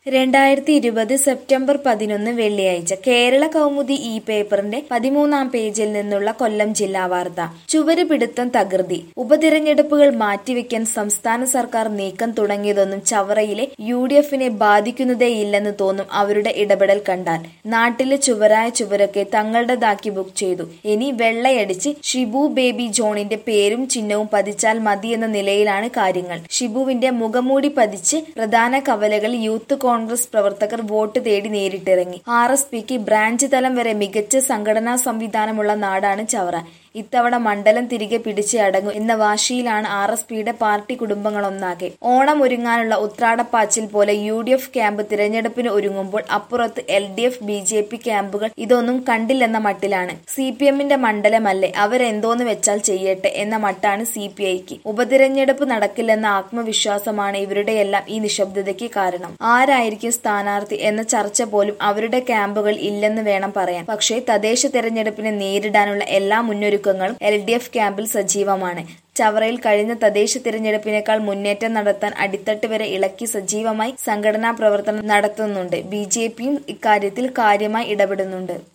രണ്ടായിരത്തി ഇരുപത് സെപ്റ്റംബർ പതിനൊന്ന് വെള്ളിയാഴ്ച കേരള കൗമുദി ഈ പേപ്പറിന്റെ പതിമൂന്നാം പേജിൽ നിന്നുള്ള കൊല്ലം ജില്ലാ വാർത്ത ചുവര് പിടുത്തം തകൃതി ഉപതിരഞ്ഞെടുപ്പുകൾ മാറ്റിവെക്കാൻ സംസ്ഥാന സർക്കാർ നീക്കം തുടങ്ങിയതൊന്നും ചവറയിലെ യു ഡി എഫിനെ ബാധിക്കുന്നതേയില്ലെന്ന് തോന്നും അവരുടെ ഇടപെടൽ കണ്ടാൽ നാട്ടിലെ ചുവരായ ചുവരൊക്കെ തങ്ങളുടേതാക്കി ബുക്ക് ചെയ്തു ഇനി വെള്ളയടിച്ച് ഷിബു ബേബി ജോണിന്റെ പേരും ചിഹ്നവും പതിച്ചാൽ മതിയെന്ന നിലയിലാണ് കാര്യങ്ങൾ ഷിബുവിന്റെ മുഖമൂടി പതിച്ച് പ്രധാന കവലകൾ യൂത്ത് കോൺഗ്രസ് പ്രവർത്തകർ വോട്ട് തേടി നേരിട്ടിറങ്ങി ആർ എസ് പിക്ക് ബ്രാഞ്ച് തലം വരെ മികച്ച സംഘടനാ സംവിധാനമുള്ള നാടാണ് ചവറ ഇത്തവണ മണ്ഡലം തിരികെ പിടിച്ചേ അടങ്ങൂ എന്ന വാശിയിലാണ് ആർ എസ് പിയുടെ പാർട്ടി കുടുംബങ്ങളൊന്നാകെ ഓണം ഒരുങ്ങാനുള്ള ഉത്രാടപ്പാച്ചിൽ പോലെ യു ഡി എഫ് ക്യാമ്പ് തിരഞ്ഞെടുപ്പിന് ഒരുങ്ങുമ്പോൾ അപ്പുറത്ത് L D F B J P ക്യാമ്പുകൾ ഇതൊന്നും കണ്ടില്ലെന്ന മട്ടിലാണ് സി പി എമ്മിന്റെ മണ്ഡലമല്ലേ അവരെന്തോന്ന് വെച്ചാൽ ചെയ്യട്ടെ എന്ന മട്ടാണ് സി പി ഐക്ക് ഉപതിരഞ്ഞെടുപ്പ് നടക്കില്ലെന്ന ആത്മവിശ്വാസമാണ് ഇവരുടെയെല്ലാം ഈ നിശബ്ദതയ്ക്ക് കാരണം ആരായിരിക്കും സ്ഥാനാർത്ഥി എന്ന ചർച്ച പോലും അവരുടെ ക്യാമ്പുകൾ ഇല്ലെന്ന് വേണം പറയാൻ പക്ഷേ തദ്ദേശ തെരഞ്ഞെടുപ്പിനെ നേരിടാനുള്ള എല്ലാ മുന്നൊരുക്കങ്ങളും എൽ ഡി എഫ് ക്യാമ്പിൽ സജീവമാണ് ചവറയിൽ കഴിഞ്ഞ തദ്ദേശ തിരഞ്ഞെടുപ്പിനേക്കാൾ മുന്നേറ്റം നടത്താൻ അടിത്തട്ട് വരെ ഇളക്കി സജീവമായി സംഘടനാ പ്രവർത്തനം നടത്തുന്നുണ്ട് ബി ജെ പിയും ഇക്കാര്യത്തിൽ കാര്യമായി ഇടപെടുന്നുണ്ട്